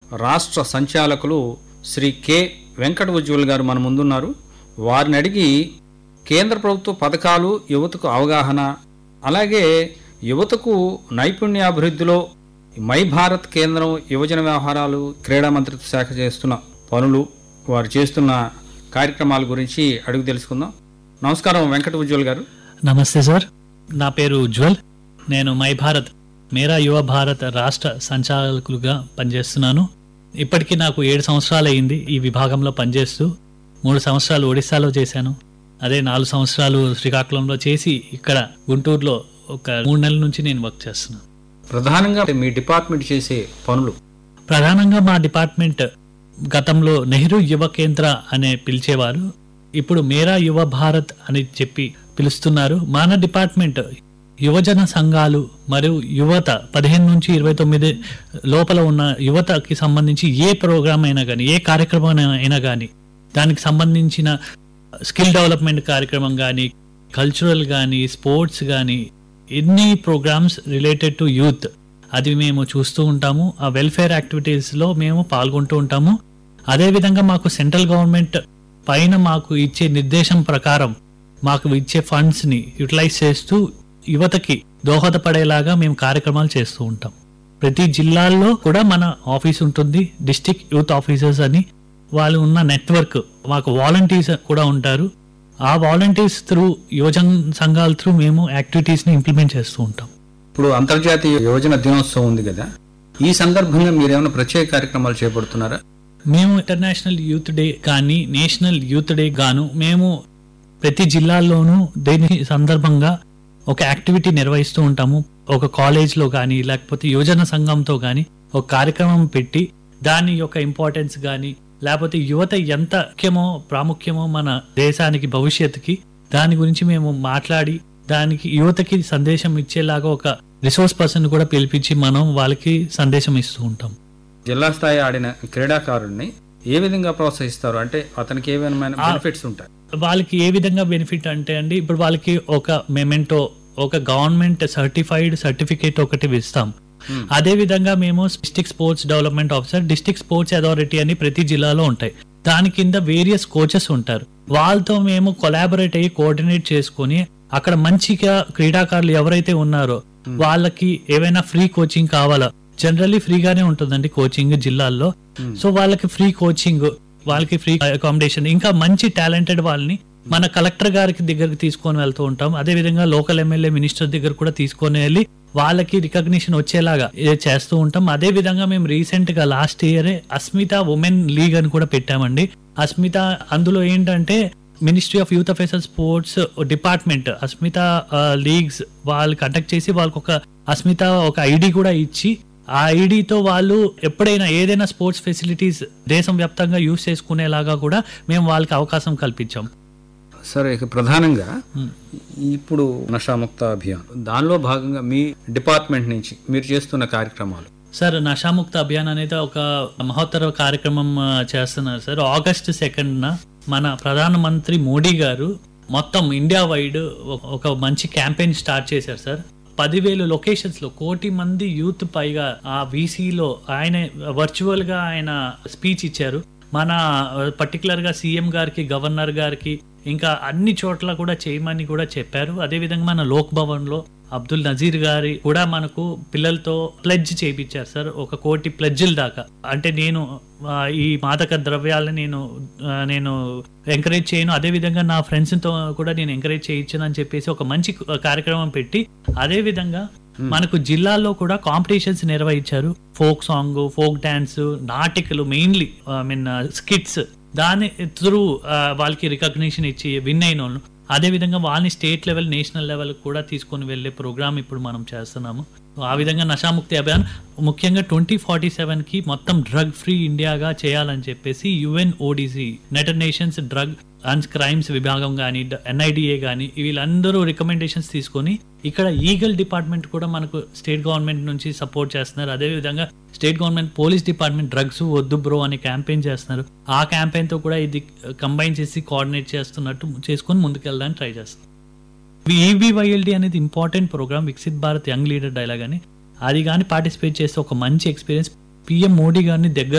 రాష్ట్ర సంచాలకులు శ్రీ కె వెంకట ఉజ్వల్ గారు మన ముందున్నారు వారిని అడిగి కేంద్ర ప్రభుత్వ పథకాలు యువతకు అవగాహన అలాగే యువతకు నైపుణ్యాభివృద్ధిలో మై భారత్ కేంద్రం యువజన వ్యవహారాలు క్రీడా మంత్రిత్వ శాఖ చేస్తున్న పనులు వారు చేస్తున్న కార్యక్రమాల గురించి అడుగు తెలుసుకుందాం నమస్కారం వెంకట ఉజ్వల్ గారు నమస్తే సార్ నా పేరు ఉజ్వల్ నేను మై భారత్ మేరా యువ భారత్ రాష్ట్ర సంచాలకులుగా పనిచేస్తున్నాను ఇప్పటికీ నాకు ఏడు సంవత్సరాలు అయింది ఈ విభాగంలో పనిచేస్తూ మూడు సంవత్సరాలు ఒడిశాలో చేశాను అదే నాలుగు సంవత్సరాలు శ్రీకాకుళంలో చేసి ఇక్కడ గుంటూరులో ఒక మూడు నెలల నుంచి నేను వర్క్ చేస్తున్నాను ప్రధానంగా మీ డిపార్ట్మెంట్ చేసే పనులు ప్రధానంగా మా డిపార్ట్మెంట్ గతంలో నెహ్రూ యువ కేంద్ర అనే పిలిచేవారు ఇప్పుడు మేరా యువ భారత్ అని చెప్పి పిలుస్తున్నారు మన డిపార్ట్మెంట్ యువజన సంఘాలు మరియు యువత పదిహేను నుంచి ఇరవై తొమ్మిది లోపల ఉన్న యువతకి సంబంధించి ఏ ప్రోగ్రామ్ అయినా కానీ ఏ కార్యక్రమం అయినా కానీ దానికి సంబంధించిన స్కిల్ డెవలప్మెంట్ కార్యక్రమం కానీ కల్చరల్ కానీ స్పోర్ట్స్ కానీ ఎన్ని ప్రోగ్రామ్స్ రిలేటెడ్ టు యూత్ అది మేము చూస్తూ ఉంటాము ఆ వెల్ఫేర్ యాక్టివిటీస్లో మేము పాల్గొంటూ ఉంటాము అదేవిధంగా మాకు సెంట్రల్ గవర్నమెంట్ పైన మాకు ఇచ్చే నిర్దేశం ప్రకారం మాకు ఇచ్చే ఫండ్స్ని యూటిలైజ్ చేస్తూ యువతకి దోహదపడేలాగా మేము కార్యక్రమాలు చేస్తూ ఉంటాం ప్రతి జిల్లాల్లో కూడా మన ఆఫీస్ ఉంటుంది డిస్టిక్ యూత్ ఆఫీసర్స్ అని వాళ్ళు ఉన్న నెట్వర్క్ మాకు వాలంటీర్స్ కూడా ఉంటారు ఆ వాలంటీర్స్ త్రూ యువజన సంఘాల త్రూ మేము యాక్టివిటీస్ని ఇంప్లిమెంట్ చేస్తూ ఉంటాం ఇప్పుడు అంతర్జాతీయ యువజన దినోత్సవం ఉంది కదా ఈ సందర్భంగా మీరు ఏమైనా ప్రత్యేక కార్యక్రమాలు చేపడుతున్నారా మేము ఇంటర్నేషనల్ యూత్ డే కానీ నేషనల్ యూత్ డే గాను మేము ప్రతి జిల్లాల్లోనూ దీని సందర్భంగా ఒక యాక్టివిటీ నిర్వహిస్తూ ఉంటాము ఒక కాలేజ్లో కానీ లేకపోతే యువజన సంఘంతో కానీ ఒక కార్యక్రమం పెట్టి దాని యొక్క ఇంపార్టెన్స్ కానీ లేకపోతే యువత ఎంత ముఖ్యమో ప్రాముఖ్యమో మన దేశానికి భవిష్యత్తుకి దాని గురించి మేము మాట్లాడి దానికి యువతకి సందేశం ఇచ్చేలాగా ఒక రిసోర్స్ పర్సన్ కూడా పిలిపించి మనం వాళ్ళకి సందేశం ఇస్తూ ఉంటాం జిల్లా స్థాయి ఆడిన క్రీడాకారుడిని ఏ విధంగా ప్రోత్సహిస్తారు అంటే అతనికి ఏమైనా ఆ- బెనిఫిట్స్ ఉంటాయి వాళ్ళకి ఏ విధంగా బెనిఫిట్ అంటే అండి ఇప్పుడు వాళ్ళకి ఒక మెమెంటో ఒక గవర్నమెంట్ సర్టిఫైడ్ సర్టిఫికేట్ ఒకటి ఇస్తాం Hmm. అదే విధంగా మేము district sports development officer district sports authority అని ప్రతి జిల్లాలో ఉంటాయి దాని కింద వేరియస్ కోచెస్ ఉంటారు వాళ్ళతో మేము కొలాబరేట్ అయ్యి కోఆర్డినేట్ చేసుకొని అక్కడ మంచిగా క్రీడాకారులు ఎవరైతే ఉన్నారో వాళ్ళకి ఏవైనా ఫ్రీ కోచింగ్ కావాలా జనరల్లీ ఫ్రీగానే ఉంటుందండి కోచింగ్ జిల్లాల్లో Hmm. సో వాళ్ళకి ఫ్రీ కోచింగ్ వాళ్ళకి ఫ్రీ అకామిడేషన్ ఇంకా మంచి టాలెంటెడ్ వాళ్ళని మన కలెక్టర్ గారికి దగ్గరికి తీసుకొని వెళ్తూ ఉంటాం అదే విధంగా లోకల్ ఎమ్మెల్యే మినిస్టర్ దగ్గర కూడా తీసుకొని వెళ్ళి వాళ్ళకి రికగ్నిషన్ వచ్చేలాగా ఏ చేస్తూ ఉంటాం అదే విధంగా మేము రీసెంట్ గా లాస్ట్ ఇయరే అస్మిత ఉమెన్ లీగ్ అని కూడా పెట్టామండి అస్మిత అందులో ఏంటంటే ministry of youth affairs sports department Asmita leagues వాళ్ళు కండక్ట్ చేసి వాళ్ళకి ఒక అస్మిత ఒక ఐడి కూడా ఇచ్చి ఆ ఐడితో వాళ్ళు ఎప్పుడైనా ఏదైనా స్పోర్ట్స్ ఫెసిలిటీస్ దేశం వ్యాప్తంగా యూజ్ చేసుకునేలాగా కూడా మేము వాళ్ళకి అవకాశం కల్పించాం సరే ఇక ప్రధానంగా Hmm. ఇప్పుడు నషాముక్త అభియాన్ దానిలో భాగంగా మీ డిపార్ట్మెంట్ నుంచి మీరు చేస్తున్న కార్యక్రమాలు సార్ నషాముక్త అభియాన్ అనేది ఒక మహోత్తర కార్యక్రమం ఆ, చేస్తున్నారు సార్ ఆగస్ట్ సెకండ్న మన ప్రధానమంత్రి మోడీ గారు మొత్తం ఇండియా వైడ్ ఒక- ఒక మంచి క్యాంపెయిన్ స్టార్ట్ చేశారు సార్ పదివేలు లొకేషన్స్ లో కోటి మంది యూత్ పైగా ఆ వీసీలో ఆయన వర్చువల్ గా ఆయన స్పీచ్ ఇచ్చారు మన పర్టికులర్ గా సీఎం గారికి గవర్నర్ గారికి ఇంకా అన్ని చోట్ల కూడా చేయమని కూడా చెప్పారు అదేవిధంగా మన లోక్ భవన్ లో అబ్దుల్ నజీర్ గారి కూడా మనకు పిల్లలతో ప్లెడ్జ్ చేయించారు సార్ ఒక కోటి ప్లెడ్జ్ల దాకా అంటే నేను ఆ, ఈ మాదక ద్రవ్యాలను నేను ఆ, నేను ఎంకరేజ్ చేయను అదే విధంగా నా ఫ్రెండ్స్ తో కూడా నేను ఎంకరేజ్ చేయించను అని చెప్పేసి ఒక మంచి కార్యక్రమం పెట్టి అదే విధంగా మనకు జిల్లాల్లో కూడా కాంపిటీషన్స్ నిర్వహించారు ఫోక్ సాంగ్ ఫోక్ డాన్స్ నాటికలు మెయిన్లీ ఐ మీన్ స్కిట్స్ దాని త్రూ వాళ్ళకి రికగ్నిషన్ ఇచ్చి విన్ అయిన వాళ్ళు అదే విధంగా వాళ్ళని స్టేట్ లెవెల్ నేషనల్ లెవెల్ కూడా తీసుకొని వెళ్ళే ప్రోగ్రామ్ ఇప్పుడు మనం చేస్తున్నాము ఆ విధంగా నషాముక్తి అభియాన్ ముఖ్యంగా ట్వంటీ ఫార్టీ సెవెన్ కి మొత్తం డ్రగ్ ఫ్రీ ఇండియాగా చేయాలని చెప్పేసి UN ODC united nations drug and crimes విభాగం కానీ ఎన్ఐడిఏ కానీ వీళ్ళందరూ రికమెండేషన్స్ తీసుకొని ఇక్కడ ఈగల్ డిపార్ట్మెంట్ కూడా మనకు స్టేట్ గవర్నమెంట్ నుంచి సపోర్ట్ చేస్తున్నారు అదే విధంగా state government police department drugs వద్దు బ్రో అని క్యాంపెయిన్ చేస్తున్నారు ఆ క్యాంపెయిన్ తో కూడా ఇది కంబైన్ చేసి కోఆర్డినేట్ చేస్తున్నట్టు చేసుకొని ముందుకెళ్ళడానికి ట్రై చేస్తాం ఈబీవైఎల్డి అనేది important program Viksit Bharat young leader dialogue అని అది కానీ పార్టిసిపేట్ చేస్తే ఒక మంచి ఎక్స్పీరియన్స్ పిఎం మోడీ గారిని దగ్గర